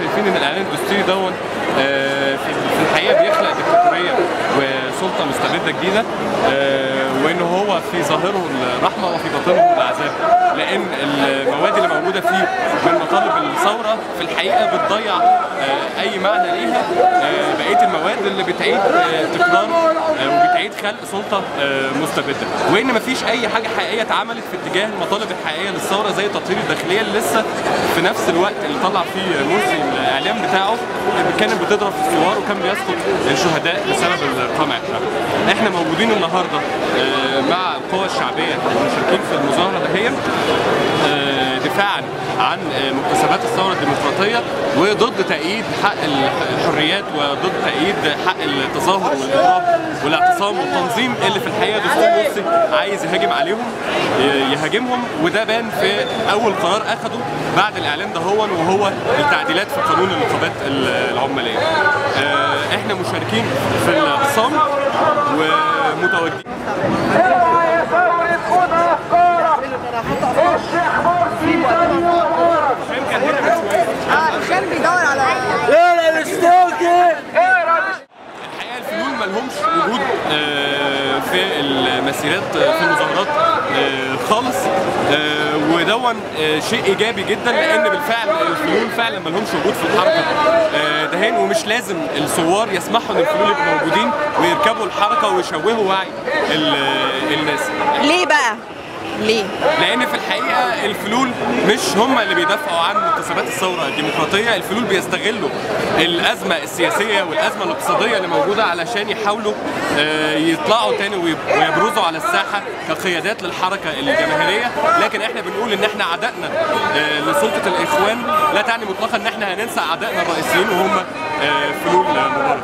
شايفين ان الاعلان الدستوري دون آه، في في الحقيقه بيخلق ديكتاتوريه وسلطه مستبده جديده آه، وان هو في ظاهره الرحمه وفي باطنه العذاب لان المواد اللي موجوده فيه من مطالب الثوره في الحقيقه بتضيع آه، اي معنى ليها آه، بقيه المواد اللي بتعيد آه، تكرار آه، وبتعيد خلق سلطه آه، مستبده وان مفيش اي حاجه حقيقيه اتعملت في اتجاه المطالب الحقيقيه للثوره زي تطهير الداخليه اللي لسه في نفس الوقت اللي طلع فيه مرسي الاعلام بتاعه كانت بتضرب في الثوار وكان بيسقط الشهداء بسبب القمع بتاعه. احنا موجودين النهارده آه، مع القوى الشعبيه المشاركين في المظاهره دهيا آه، دفاعا عن آه، مكتسبات الثوره الديمقراطيه وضد تأييد حق الحريات وضد تأييد حق التظاهر والاضراب والاعتصام والتنظيم اللي في الحقيقه دستور مرسي عايز يهاجم عليهم ي- يهاجمهم وده بان في اول قرار اخده بعد الاعلان ده هو وهو التعديلات في قانون النقابات ال- العماليه. آه، احنا مشاركين في الاعتصام ومتواجدين اوعى يا ثورة خدها افكارك الشيخ مرسي اه عشان بيدور على الحقيقه الفلول ما لهمش وجود آه، في المسيرات آه، في المظاهرات آه، خالص آه، ودون آه، شيء ايجابي جدا لان بالفعل الفلول فعلا ما لهمش وجود في الحركه آه، دهين ومش لازم الثوار يسمحوا ان الفلول يبقوا موجودين ويركبوا الحركه ويشوهوا وعي ال- الناس ليه بقى؟ ليه؟ لان في الحقيقه الفلول مش هم اللي بيدافعوا عن مكتسبات الثوره الديمقراطيه الفلول بيستغلوا الازمه السياسيه والازمه الاقتصاديه اللي موجوده علشان يحاولوا آه، يطلعوا تاني ويب- ويبرزوا على الساحه كقيادات للحركه الجماهيريه لكن احنا بنقول ان احنا عدائنا آه، لسلطه الاخوان لا تعني مطلقا ان احنا هننسى اعدائنا الرئيسيين وهم آه، فلول مبارك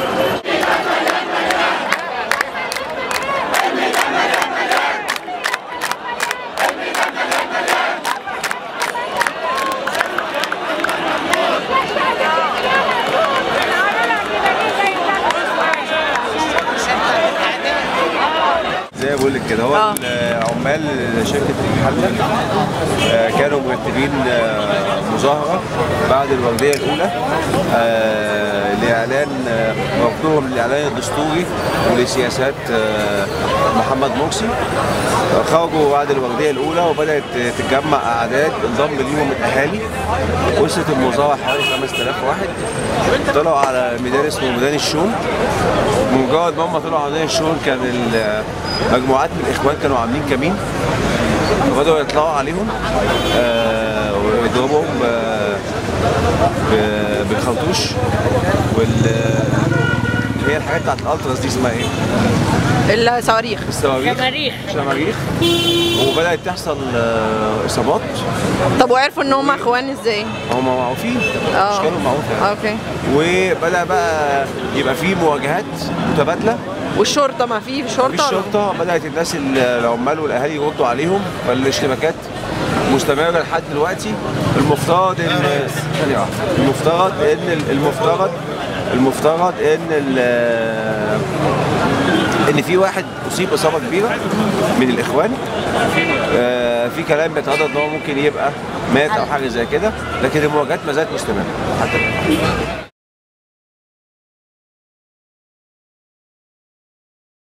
زي ما بقول لك كده هو آه. عمال شركه المحله آه، كانوا مرتبين آه، مظاهره بعد الورديه الاولى آه، لاعلان آه، رفضهم للاعلان الدستوري ولسياسات آه، محمد مرسي خرجوا بعد الورديه الاولى وبدات تتجمع اعداد انضم ليهم الاهالي وصلت المظاهره حوالي 5000 واحد طلعوا على ميدان اسمه ميدان الشوم بمجرد ما هم طلعوا على ميدان الشوم كان ال- مجموعات من الاخوان كانوا عاملين كمين وبدأوا يطلعوا عليهم آه ويضربوهم ب- ب- بالخرطوش وال هي الحاجات بتاعت الالتراس دي اسمها ايه؟ الصواريخ الصواريخ شماريخ. شماريخ وبدأت تحصل آه، اصابات طب وعرفوا ان هم اخوان ازاي؟ هم معروفين اه اشكالهم معروفه يعني. اوكي وبدأ بقى يبقى في مواجهات متبادله والشرطه ما في في شرطه ولا؟ الشرطه بدات الناس العمال والاهالي يردوا عليهم فالاشتباكات مستمره لحد دلوقتي المفترض ان ثانية واحدة. المفترض ان المفترض المفترض ان ال- ان في واحد اصيب اصابه كبيره من الاخوان آه، في كلام بيتردد ان هو ممكن يبقى مات او حاجه زي كده لكن المواجهات ما زالت مستمره حتى الآن.